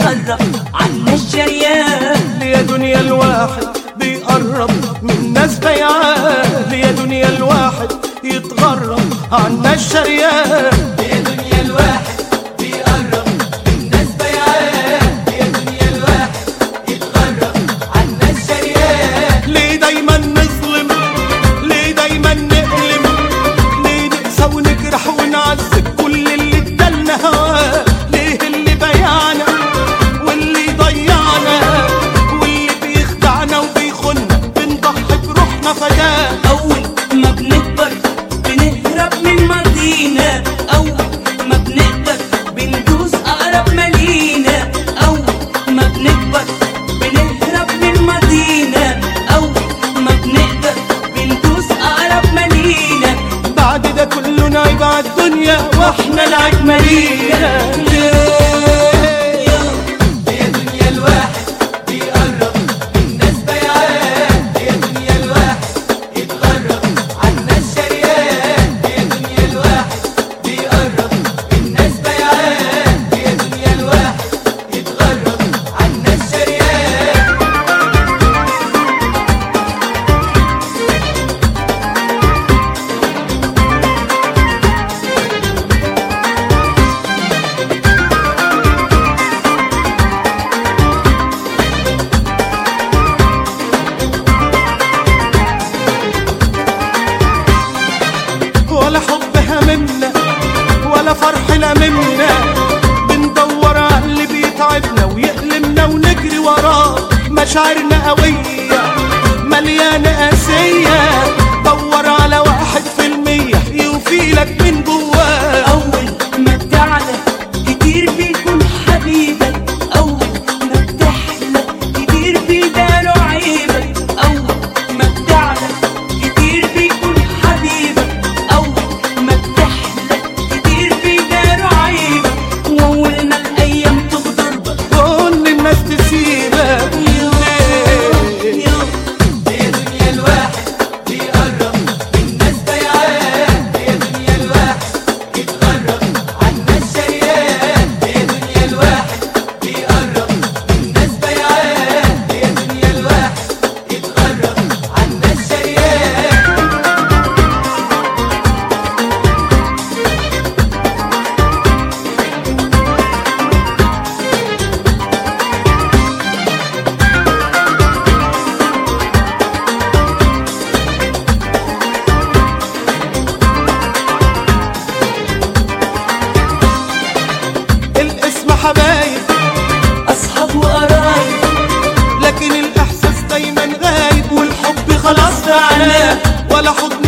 يتغرب عنا الشريان يا دنيا الواحد بيقرب من ناس بيعان يا دنيا الواحد يتغرب عنا الشريان يا دنيا الواحد بيقرب من ناس بيعان يا دنيا الواحد يتغرب عنا الشريان ليه دايما نظلم ليه دايما نألم ليه نقسى ونجرح ونعذب كل اللي ادالنا هواه ليه اللي بيعنا واللي ضيعنا واللي بيخدعنا وبيخنا بنضحي بروحنا فداه أول ما بنكبر بنهرب من ماضينا أول ما بنقدر بندوس أقرب ما لينا أول ما بنكبر بنهرب من ماضينا أول ما بنقدر بندوس أقرب ما لينا بعد ده كله نعيب على الدنيا واحنا العيب مالينا يا دنيا الواحد بيقرب الناس بيعان يا دنيا الواحد يتغرب عنا الشريان يا دنيا الواحد بيقرب الناس بيعان يا دنيا الواحد يتغرب عنا الشريان ولا حب هممنا ولا فرح لممنا بندور على اللي بيتعبنا ويألمنا ونجري وراه مشاعرنا قوية مليانة قاسية دور على واحد في المية يوفيلك من جواه أول ما بتعلى كتير بيكون حبيبك أول ما بتحلى كتير بيداروا عيبك أول ما بتعلى كتير بيكون حبيبك أول ما بتحلى كتير بيداروا عيبك وأول ما الأيام تغدر بك كل الناس تسيبك ليه؟ يا دنيا الواحد بيقرب الناس بيعان يا دنيا الواحد يتغرب عنا الشريان يا دنيا الواحد بيقرب الناس بيعان يا دنيا الواحد يتغرب عنا الشريان الاسم حبايب أصحاب وقرايب لكن الإحساس دايما غايب والحب خلاص تعالى ولا حضن